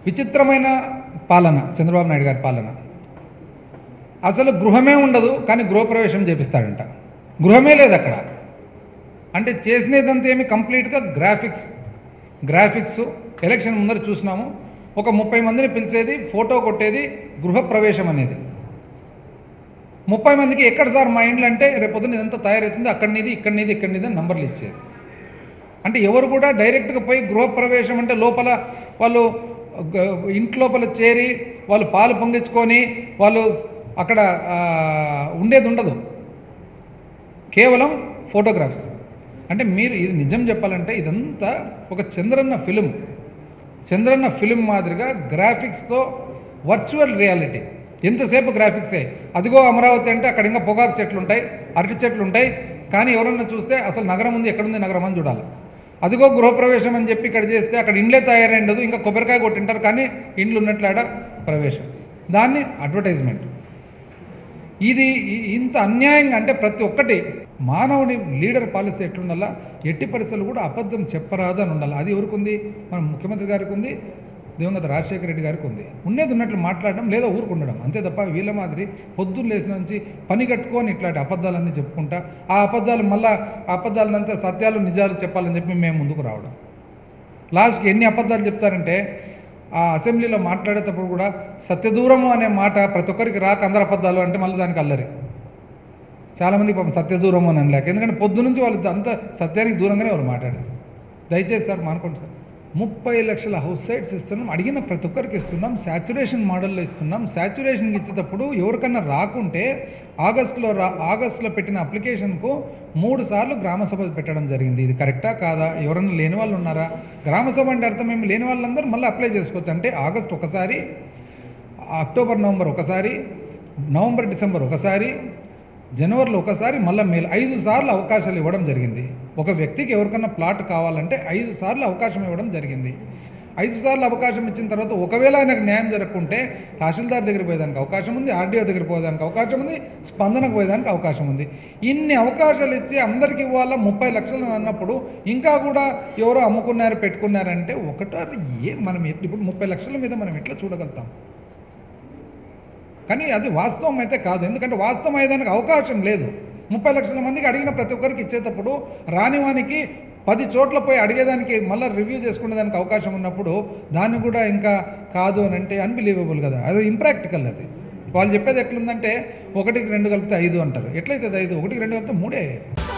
విచిత్రమైన పాలన చంద్రబాబు నాయుడు గారి పాలన అసలు గృహమే ఉండదు కానీ గృహప్రవేశం చేపిస్తాడంట గృహమే లేదు అక్కడ అంటే చేసినదంతా ఏమి కంప్లీట్గా గ్రాఫిక్స్ గ్రాఫిక్స్ ఎలక్షన్ ముందర చూసినాము ఒక ముప్పై మందిని పిలిచేది ఫోటో కొట్టేది గృహప్రవేశం అనేది ముప్పై మందికి ఎక్కడ సార్ మా ఇండ్లు అంటే రేపొద్దున ఇదంతా తయారవుతుంది అక్కడినిది ఇక్కడినిది ఇక్కడినిది అని నంబర్లు ఇచ్చేది అంటే ఎవరు కూడా డైరెక్ట్గా పోయి గృహప్రవేశం అంటే లోపల వాళ్ళు గ- ఇంటి లోపల చేరి వాళ్ళు పాలు పొంగించుకొని వాళ్ళు అక్కడ ఆ, ఉండేది ఉండదు కేవలం ఫోటోగ్రాఫ్స్ అంటే మీరు ఇది నిజం చెప్పాలంటే ఇదంతా ఒక చంద్రన్న ఫిలిం చంద్రన్న ఫిలిం మాదిరిగా గ్రాఫిక్స్తో వర్చువల్ రియాలిటీ ఎంతసేపు గ్రాఫిక్సే అదిగో అమరావతి అంటే అక్కడ ఇంకా పొగాకు చెట్లు ఉంటాయి అరటి చెట్లు ఉంటాయి కానీ ఎవరన్నా చూస్తే అసలు నగరం ఉంది ఎక్కడుంది నగరం అని చూడాలి అదిగో గృహప్రవేశం అని చెప్పి ఇక్కడ చేస్తే అక్కడ ఇండ్లే తయారైండదు ఇంకా కొబ్బరికాయ కొట్టింటారు కానీ ఇండ్లు ఉన్నట్లాడ ప్రవేశం దాన్ని అడ్వర్టైజ్మెంట్ ఇది ఇ- ఇంత అన్యాయంగా అంటే ప్రతి ఒక్కటి మానవుని లీడర్ పాలసీ ఎట్లుండాలా ఎట్టి పరిస్థితులు కూడా అబద్ధం చెప్పరాదు అని ఉండాలి అది ఎవరికి ఉంది మన ముఖ్యమంత్రి గారికి ఉంది దివంగత రాజశేఖర రెడ్డి గారికి ఉంది ఉన్నది ఉన్నట్లు మాట్లాడడం లేదా ఊరుకుండడం అంతే తప్ప వీళ్ళ మాదిరి పొద్దున్న లేచిన నుంచి పని కట్టుకొని ఇట్లాంటి అబద్ధాలన్నీ చెప్పుకుంటా ఆ అబద్ధాలు మళ్ళా ఆ అబద్ధాలనంతా సత్యాలు నిజాలు చెప్పాలని చెప్పి మేము ముందుకు రావడం లాస్ట్కి ఎన్ని అబద్ధాలు చెప్తారంటే ఆ అసెంబ్లీలో మాట్లాడేటప్పుడు కూడా సత్యదూరము అనే మాట ప్రతి ఒక్కరికి రాక అందరు అబద్ధాలు అంటే మళ్ళీ దానికి అల్లరి చాలామంది పాపం సత్యదూరము అని అనలేక ఎందుకంటే పొద్దు నుంచి వాళ్ళు అంత సత్యానికి దూరంగానే వాళ్ళు మాట్లాడారు దయచేసి సార్ మానుకోండి సార్ ముప్పై లక్షల హౌస్ సైట్స్ ఇస్తున్నాం అడిగిన ప్రతి ఒక్కరికి ఇస్తున్నాం శాచురేషన్ మోడల్లో ఇస్తున్నాం శాచురేషన్కి ఇచ్చేటప్పుడు ఎవరికన్నా రాకుంటే ఆగస్టులో రా ఆగస్టులో పెట్టిన అప్లికేషన్కు మూడు సార్లు గ్రామసభ పెట్టడం జరిగింది ఇది కరెక్టా కాదా ఎవరన్నా లేని వాళ్ళు ఉన్నారా గ్రామసభ అంటే అర్థం ఏమి లేని వాళ్ళందరూ మళ్ళీ అప్లై చేసుకోవచ్చు అంటే ఆగస్ట్ ఒకసారి అక్టోబర్ నవంబర్ ఒకసారి నవంబర్ డిసెంబర్ ఒకసారి జనవరిలో ఒకసారి మళ్ళీ మేలు ఐదు సార్లు అవకాశాలు ఇవ్వడం జరిగింది ఒక వ్యక్తికి ఎవరికన్నా ప్లాట్ కావాలంటే ఐదు సార్లు అవకాశం ఇవ్వడం జరిగింది ఐదు సార్లు అవకాశం ఇచ్చిన తర్వాత ఒకవేళ ఆయనకు న్యాయం జరగకుంటే తహసీల్దార్ దగ్గరికి పోయేదానికి అవకాశం ఉంది ఆర్డీఓ దగ్గరికి పోయేదానికి అవకాశం ఉంది స్పందనకు పోయేదానికి అవకాశం ఉంది ఇన్ని అవకాశాలు ఇచ్చి అందరికి ఇవ్వాలా ముప్పై లక్షలు అన్నప్పుడు ఇంకా కూడా ఎవరో అమ్ముకున్నారు పెట్టుకున్నారంటే ఒకటో ఏ మనం ఎట్ల- ఇప్పుడు ముప్పై లక్షల మీద మనం ఎట్లా చూడగలుగుతాం కానీ అది వాస్తవం అయితే కాదు ఎందుకంటే వాస్తవం అయ్యేదానికి అవకాశం లేదు ముప్పై లక్షల మందికి అడిగిన ప్రతి ఒక్కరికి ఇచ్చేటప్పుడు రానివానికి పది చోట్ల పోయి అడిగేదానికి మళ్ళీ రివ్యూ చేసుకునేదానికి అవకాశం ఉన్నప్పుడు దాన్ని కూడా ఇంకా కాదు అని అంటే అన్బిలీవబుల్ కదా అది ఇంప్రాక్టికల్ అది వాళ్ళు చెప్పేది ఎట్లుందంటే ఒకటికి రెండు కలిపితే ఐదు అంటారు ఎట్లయితే అది ఐదు ఒకటికి రెండు కలిపితే మూడే